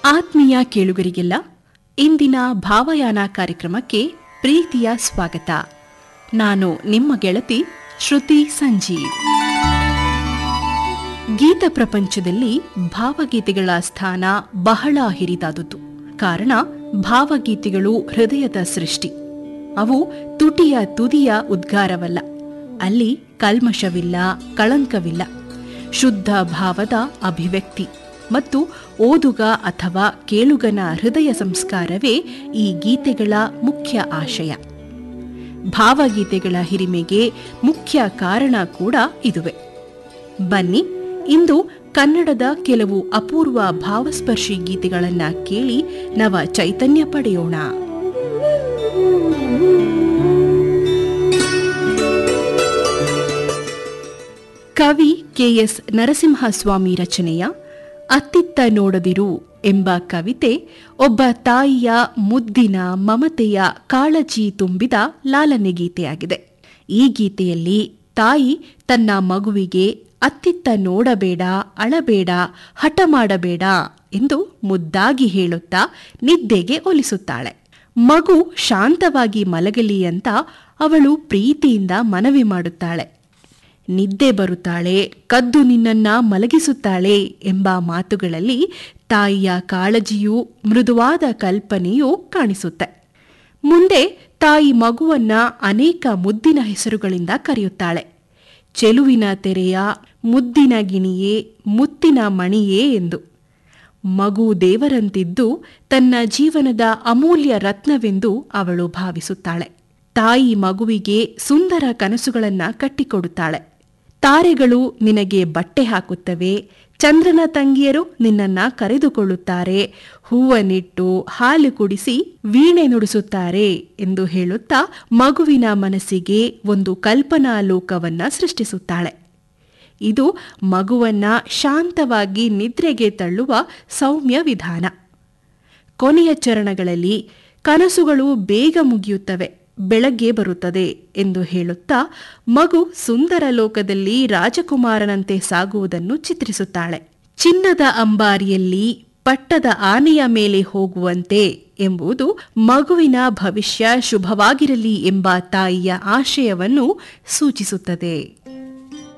ಆತ್ಮೀಯ ಕೇಳುಗರಿಗೆಲ್ಲ ಇಂದಿನ ಭಾವಯಾನ ಕಾರ್ಯಕ್ರಮಕ್ಕೆ ಪ್ರೀತಿಯ ಸ್ವಾಗತ ನಾನು ನಿಮ್ಮ ಗೆಳತಿ ಶ್ರುತಿ ಸಂಜೀವ್ ಗೀತ ಪ್ರಪಂಚದಲ್ಲಿ ಭಾವಗೀತೆಗಳ ಸ್ಥಾನ ಬಹಳ ಹಿರಿದಾದುದು ಕಾರಣ ಭಾವಗೀತೆಗಳು ಹೃದಯದ ಸೃಷ್ಟಿ ಅವು ತುಟಿಯ ತುದಿಯ ಉದ್ಗಾರವಲ್ಲ ಅಲ್ಲಿ ಕಲ್ಮಶವಿಲ್ಲ ಕಳಂಕವಿಲ್ಲ ಶುದ್ಧ ಭಾವದ ಅಭಿವ್ಯಕ್ತಿ ಮತ್ತು ಓದುಗ ಅಥವಾ ಕೇಳುಗನ ಹೃದಯ ಸಂಸ್ಕಾರವೇ ಈ ಗೀತೆಗಳ ಮುಖ್ಯ ಆಶಯ ಭಾವಗೀತೆಗಳ ಹಿರಿಮೆಗೆ ಮುಖ್ಯ ಕಾರಣ ಕೂಡ ಇದುವೆ ಬನ್ನಿ ಇಂದು ಕನ್ನಡದ ಕೆಲವು ಅಪೂರ್ವ ಭಾವಸ್ಪರ್ಶಿ ಗೀತೆಗಳನ್ನ ಕೇಳಿ ನವ ಚೈತನ್ಯ ಪಡೆಯೋಣ ಕವಿ ಕೆಎಸ್ ನರಸಿಂಹಸ್ವಾಮಿ ರಚನೆಯ ಅತ್ತಿತ್ತ ನೋಡದಿರು ಎಂಬ ಕವಿತೆ ಒಬ್ಬ ತಾಯಿಯ ಮುದ್ದಿನ ಮಮತೆಯ ಕಾಳಜಿ ತುಂಬಿದ ಲಾಲನೆ ಗೀತೆಯಾಗಿದೆ ಈ ಗೀತೆಯಲ್ಲಿ ತಾಯಿ ತನ್ನ ಮಗುವಿಗೆ ಅತ್ತಿತ್ತ ನೋಡಬೇಡ ಅಳಬೇಡ ಹಠ ಮಾಡಬೇಡ ಎಂದು ಮುದ್ದಾಗಿ ಹೇಳುತ್ತಾ ನಿದ್ದೆಗೆ ಒಲಿಸುತ್ತಾಳೆ ಮಗು ಶಾಂತವಾಗಿ ಮಲಗಲಿ ಅಂತ ಅವಳು ಪ್ರೀತಿಯಿಂದ ಮನವಿ ಮಾಡುತ್ತಾಳೆ ನಿದ್ದೆ ಬರುತ್ತಾಳೆ ಕದ್ದು ನಿನ್ನನ್ನ ಮಲಗಿಸುತ್ತಾಳೆ ಎಂಬ ಮಾತುಗಳಲ್ಲಿ ತಾಯಿಯ ಕಾಳಜಿಯೂ ಮೃದುವಾದ ಕಲ್ಪನೆಯೂ ಕಾಣಿಸುತ್ತೆ ಮುಂದೆ ತಾಯಿ ಮಗುವನ್ನ ಅನೇಕ ಮುದ್ದಿನ ಹೆಸರುಗಳಿಂದ ಕರೆಯುತ್ತಾಳೆ ಚೆಲುವಿನ ತೆರೆಯ ಮುದ್ದಿನ ಗಿಣಿಯೇ ಮುತ್ತಿನ ಮಣಿಯೇ ಎಂದು ಮಗು ದೇವರಂತಿದ್ದು ತನ್ನ ಜೀವನದ ಅಮೂಲ್ಯ ರತ್ನವೆಂದು ಅವಳು ಭಾವಿಸುತ್ತಾಳೆ ತಾಯಿ ಮಗುವಿಗೆ ಸುಂದರ ಕನಸುಗಳನ್ನ ಕಟ್ಟಿಕೊಡುತ್ತಾಳೆ ತಾರೆಗಳು ನಿನಗೆ ಬಟ್ಟೆ ಹಾಕುತ್ತವೆ ಚಂದ್ರನ ತಂಗಿಯರು ನಿನ್ನನ್ನ ಕರೆದುಕೊಳ್ಳುತ್ತಾರೆ ಹೂವನಿಟ್ಟು ಹಾಲು ಕುಡಿಸಿ ವೀಣೆ ನುಡಿಸುತ್ತಾರೆ ಎಂದು ಹೇಳುತ್ತಾ ಮಗುವಿನ ಮನಸ್ಸಿಗೆ ಒಂದು ಕಲ್ಪನಾ ಲೋಕವನ್ನ ಸೃಷ್ಟಿಸುತ್ತಾಳೆ ಇದು ಮಗುವನ್ನ ಶಾಂತವಾಗಿ ನಿದ್ರೆಗೆ ತಳ್ಳುವ ಸೌಮ್ಯ ವಿಧಾನ ಕೊನೆಯ ಚರಣಗಳಲ್ಲಿ ಕನಸುಗಳು ಬೇಗ ಮುಗಿಯುತ್ತವೆ ಬೆಳಗ್ಗೆ ಬರುತ್ತದೆ ಎಂದು ಹೇಳುತ್ತಾ ಮಗು ಸುಂದರ ಲೋಕದಲ್ಲಿ ರಾಜಕುಮಾರನಂತೆ ಸಾಗುವುದನ್ನು ಚಿತ್ರಿಸುತ್ತಾಳೆ ಚಿನ್ನದ ಅಂಬಾರಿಯಲ್ಲಿ ಪಟ್ಟದ ಆನೆಯ ಮೇಲೆ ಹೋಗುವಂತೆ ಎಂಬುದು ಮಗುವಿನ ಭವಿಷ್ಯ ಶುಭವಾಗಿರಲಿ ಎಂಬ ತಾಯಿಯ ಆಶಯವನ್ನು ಸೂಚಿಸುತ್ತದೆ